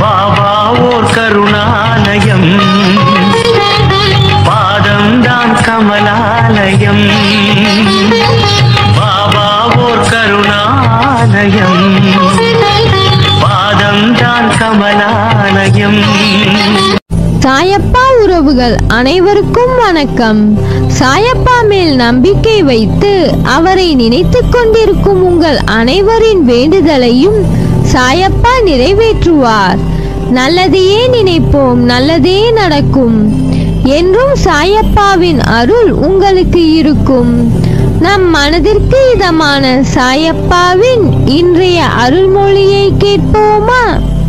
பாபா ஓர் கருணாலயம் பாதம்தான் கமலாலயம் பாபா ஓர் கருணாலயம் பாதம்தான் கமலாலயம் சாயப்பா உறவுகள் அனைவருக்கும் வணக்கம் சாயப்பா மேல் நம்பிக்கை வைத்து அவரை நினைத்துக் கொண்டிருக்கும் உங்கள் அனைவரின் வேண்டுதலையும் சாயப்பா நிறைவேற்றுவார் நல்லதையே நினைப்போம் நல்லதே நடக்கும் என்றும் சாயப்பாவின் அருள் உங்களுக்கு இருக்கும் நம் மனதிற்கு இதமான சாயப்பாவின் இன்றைய அருள்மொழியை கேட்போமா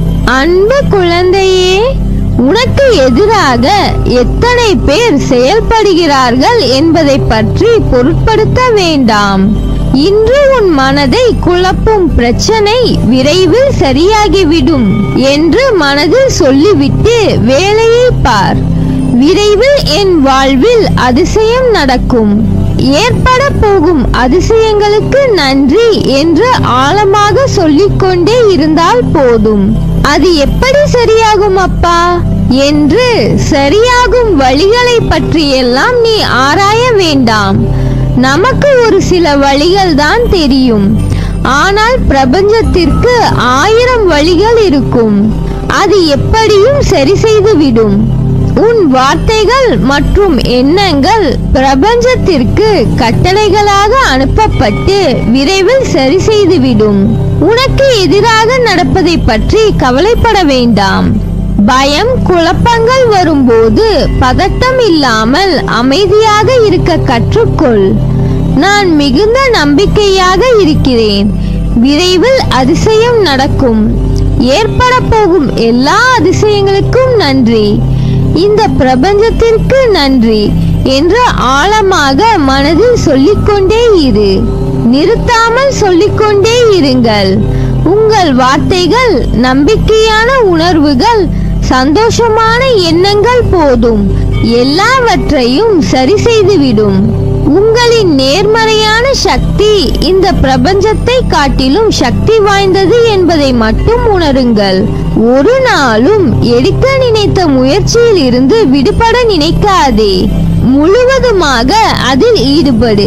அன்பு குழந்தையே உனக்கு எதிராக எத்தனை பேர் செயல்படுகிறார்கள் என்பதை பற்றி பொருட்படுத்த வேண்டாம் இன்று உன் மனதை குழப்பும் பிரச்சனை விரைவில் சரியாகிவிடும் என்று மனதில் சொல்லிவிட்டு வேலையை பார் விரைவில் என் வாழ்வில் அதிசயம் நடக்கும் ஏற்பட போகும் அதிசயங்களுக்கு நன்றி என்று ஆழமாக சொல்லிக்கொண்டே இருந்தால் போதும் அது எப்படி சரியாகும் அப்பா என்று சரியாகும் வழிகளை பற்றியெல்லாம் நீ ஆராய வேண்டாம் நமக்கு ஒரு சில வழிகள் தான் தெரியும் ஆனால் பிரபஞ்சத்திற்கு ஆயிரம் வழிகள் இருக்கும் அது எப்படியும் சரி செய்து விடும் உன் வார்த்தைகள் மற்றும் எண்ணங்கள் பிரபஞ்சத்திற்கு கட்டளைகளாக அனுப்பப்பட்டு விரைவில் சரி செய்துவிடும் உனக்கு எதிராக நடப்பதை பற்றி கவலைப்பட வேண்டாம் பயம் குழப்பங்கள் வரும்போது பதட்டம் இல்லாமல் அமைதியாக இருக்க கற்றுக்கொள் நான் மிகுந்த நம்பிக்கையாக இருக்கிறேன் விரைவில் அதிசயம் நடக்கும் ஏற்பட போகும் எல்லா அதிசயங்களுக்கும் நன்றி இந்த பிரபஞ்சத்திற்கு நன்றி என்று ஆழமாக மனதில் சொல்லிக்கொண்டே இரு நிறுத்தாமல் சொல்லிக்கொண்டே இருங்கள் உங்கள் வார்த்தைகள் நம்பிக்கையான உணர்வுகள் சந்தோஷமான எண்ணங்கள் போதும் எல்லாவற்றையும் சரி செய்துவிடும் உங்களின் நேர்மறையான சக்தி இந்த பிரபஞ்சத்தை காட்டிலும் சக்தி வாய்ந்தது என்பதை மட்டும் உணருங்கள் ஒரு நாளும் எடுக்க நினைத்த முயற்சியில் இருந்து விடுபட நினைக்காதே முழுவதுமாக அதில் ஈடுபடு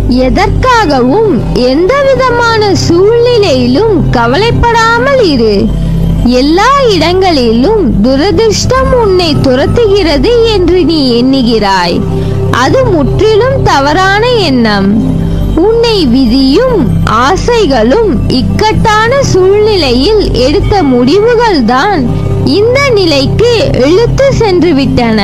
எதற்காகவும் எந்த விதமான சூழ்நிலையிலும் கவலைப்படாமல் இரு எல்லா இடங்களிலும் துரதிர்ஷ்டம் உன்னை துரத்துகிறது என்று நீ எண்ணுகிறாய் அது முற்றிலும் தவறான எண்ணம் உன்னை விதியும் ஆசைகளும் இக்கட்டான சூழ்நிலையில் எடுத்த முடிவுகள் தான் இந்த நிலைக்கு இழுத்து சென்று விட்டன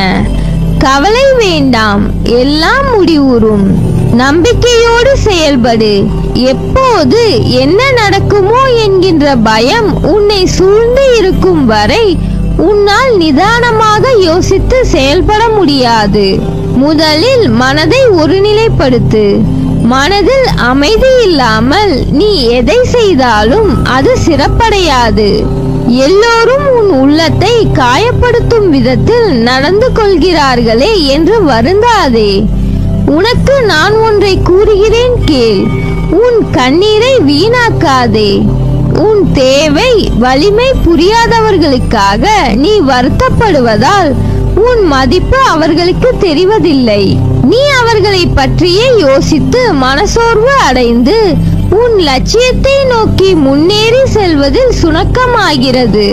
கவலை வேண்டாம் எல்லாம் முடிவுறும் நம்பிக்கையோடு செயல்படு எப்போது என்ன நடக்குமோ என்கின்ற பயம் உன்னை சூழ்ந்து இருக்கும் வரை உன்னால் நிதானமாக யோசித்து செயல்பட முடியாது முதலில் மனதை ஒருநிலைப்படுத்து மனதில் அமைதி இல்லாமல் நீ எதை செய்தாலும் அது சிறப்படையாது எல்லோரும் உன் உள்ளத்தை காயப்படுத்தும் விதத்தில் நடந்து கொள்கிறார்களே என்று வருந்தாதே உனக்கு நான் ஒன்றை கூறுகிறேன் கேள் உன் கண்ணீரை வீணாக்காதே உன் தேவை வலிமை புரியாதவர்களுக்காக நீ வருத்தப்படுவதால் உன் மதிப்பு அவர்களுக்கு தெரிவதில்லை நீ அவர்களை பற்றியே யோசித்து மனசோர்வு அடைந்து உன் லட்சியத்தை நோக்கி முன்னேறி செல்வதில் சுணக்கமாகிறது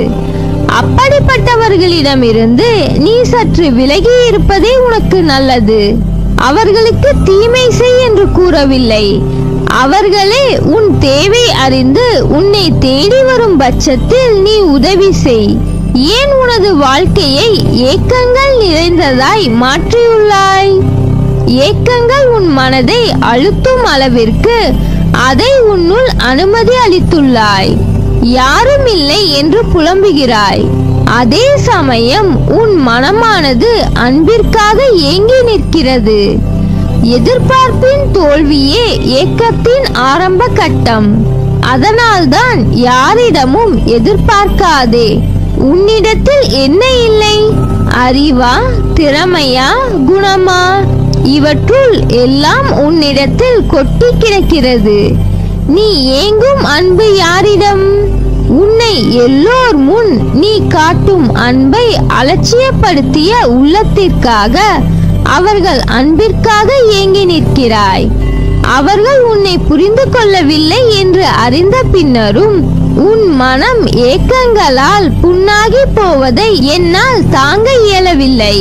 அப்படிப்பட்டவர்களிடமிருந்து நீ சற்று விலகி இருப்பதே உனக்கு நல்லது அவர்களுக்கு தீமை செய் என்று கூறவில்லை அவர்களே உன் தேவை அறிந்து உன்னை தேடி வரும் பட்சத்தில் நீ உதவி செய் ஏன் உனது வாழ்க்கையை ஏக்கங்கள் நிறைந்ததாய் மாற்றியுள்ளாய் ஏக்கங்கள் உன் மனதை அழுத்தும் அளவிற்கு அதை உன்னுள் அனுமதி அளித்துள்ளாய் யாரும் இல்லை என்று புலம்புகிறாய் அதே சமயம் உன் மனமானது அன்பிற்காக ஏங்கி நிற்கிறது எதிர்பார்ப்பின் தோல்வியே ஏக்கத்தின் ஆரம்ப கட்டம் அதனால்தான் யாரிடமும் எதிர்பார்க்காதே உன்னிடத்தில் என்ன இல்லை அறிவா திறமையா குணமா இவற்றுள் எல்லாம் உன்னிடத்தில் கொட்டி கிடக்கிறது நீ ஏங்கும் அன்பு யாரிடம் உன்னை எல்லோர் முன் நீ காட்டும் அன்பை அலட்சியப்படுத்திய உள்ளத்திற்காக அவர்கள் அன்பிற்காக ஏங்கி நிற்கிறாய் அவர்கள் உன்னை புரிந்து கொள்ளவில்லை என்று அறிந்த பின்னரும் உன் மனம் ஏக்கங்களால் புண்ணாகி போவதை என்னால் தாங்க இயலவில்லை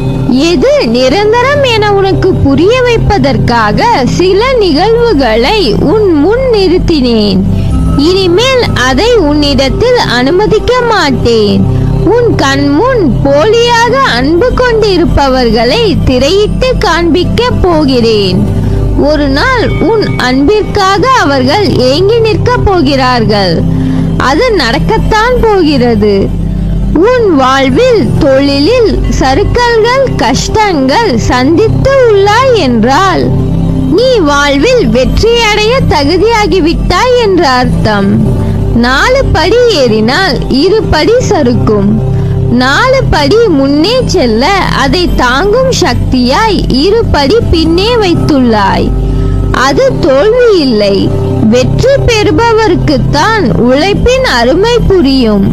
எது நிரந்தரம் என உனக்கு புரிய வைப்பதற்காக சில நிகழ்வுகளை உன் முன் நிறுத்தினேன் இனிமேல் அதை உன்னிடத்தில் அனுமதிக்க மாட்டேன் உன் கண் முன் போலியாக அன்பு கொண்டிருப்பவர்களை திரையிட்டு காண்பிக்க போகிறேன் ஒரு நாள் உன் அன்பிற்காக அவர்கள் ஏங்கி நிற்கப் போகிறார்கள் அது நடக்கத்தான் போகிறது உன் வாழ்வில் தொழிலில் சறுக்கல்கள் கஷ்டங்கள் சந்தித்து உள்ளாய் என்றால் நீ வாழ்வில் வெற்றியடைய தகுதியாகிவிட்டாய் என்ற அர்த்தம் நாலு படி ஏறினால் இரு படி சறுக்கும் நாலு படி முன்னே செல்ல அதை தாங்கும் சக்தியாய் இரு படி பின்னே வைத்துள்ளாய் அது தோல்வி இல்லை வெற்றி பெறுபவருக்குத்தான் உழைப்பின் அருமை புரியும்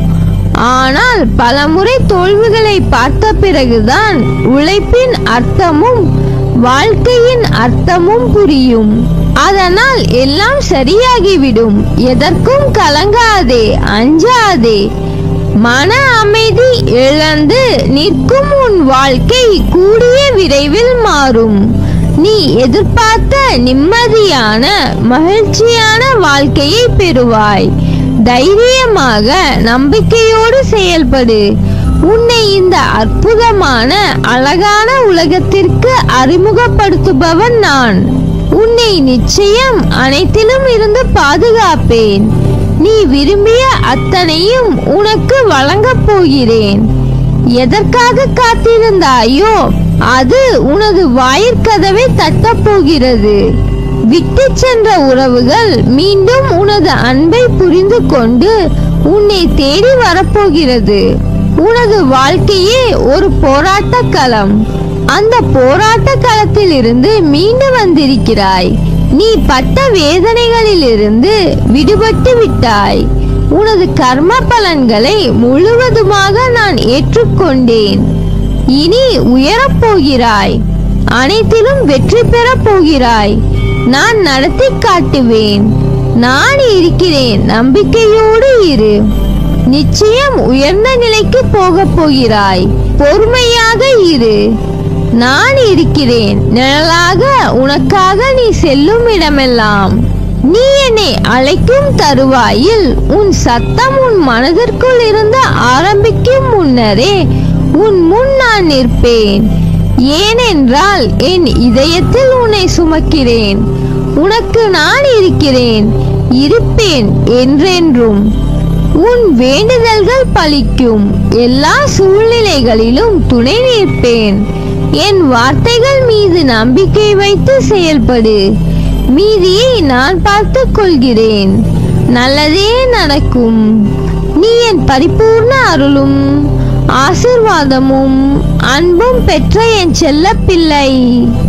ஆனால் பலமுறை தோல்விகளை பார்த்த பிறகுதான் உழைப்பின் அர்த்தமும் வாழ்க்கையின் அர்த்தமும் புரியும் அதனால் எல்லாம் சரியாகிவிடும் எதற்கும் கலங்காதே அஞ்சாதே மன அமைதி இழந்து நிற்கும் உன் வாழ்க்கை கூடிய விரைவில் மாறும் நீ எதிர்பார்த்த நிம்மதியான மகிழ்ச்சியான வாழ்க்கையை பெறுவாய் தைரியமாக நம்பிக்கையோடு செயல்படு உன்னை இந்த அற்புதமான அழகான உலகத்திற்கு அறிமுகப்படுத்துபவன் நான் உன்னை நிச்சயம் அனைத்திலும் இருந்து பாதுகாப்பேன் நீ விரும்பிய அத்தனையும் உனக்கு வழங்கப் போகிறேன் எதற்காக காத்திருந்தாயோ அது உனது வாயிற்கதவை தட்டப் போகிறது விட்டு சென்ற உறவுகள் மீண்டும் உனது அன்பை புரிந்து கொண்டு உன்னை தேடி வரப்போகிறது உனது வாழ்க்கையே ஒரு போராட்ட களம் அந்த போராட்ட களத்தில் இருந்து மீண்டு வந்திருக்கிறாய் நீ பட்ட வேதனைகளிலிருந்து விடுபட்டு விட்டாய் உனது கர்ம பலன்களை முழுவதுமாக நான் ஏற்றுக்கொண்டேன் இனி உயரப் போகிறாய் அனைத்திலும் வெற்றி பெறப் போகிறாய் நான் நடத்தி காட்டுவேன் நான் இருக்கிறேன் நம்பிக்கையோடு இரு நிச்சயம் உயர்ந்த நிலைக்கு போகப் போகிறாய் பொறுமையாக இரு நான் இருக்கிறேன் நிழலாக உனக்காக நீ செல்லும் இடமெல்லாம் நீ என்னை அழைக்கும் தருவாயில் உன் சத்தம் உன் மனதிற்குள் இருந்து ஆரம்பிக்கும் முன்னரே உன் முன் நான் நிற்பேன் ஏனென்றால் என் இதயத்தில் உன்னை சுமக்கிறேன் உனக்கு நான் இருக்கிறேன் இருப்பேன் என்றென்றும் உன் வேண்டுதல்கள் பலிக்கும் எல்லா சூழ்நிலைகளிலும் துணை நிற்பேன் என் வார்த்தைகள் மீது நம்பிக்கை வைத்து செயல்படு மீதியை நான் பார்த்துக் கொள்கிறேன் நல்லதே நடக்கும் நீ என் பரிபூர்ண அருளும் ஆசிர்வாதமும் அன்பும் பெற்ற என் செல்ல பிள்ளை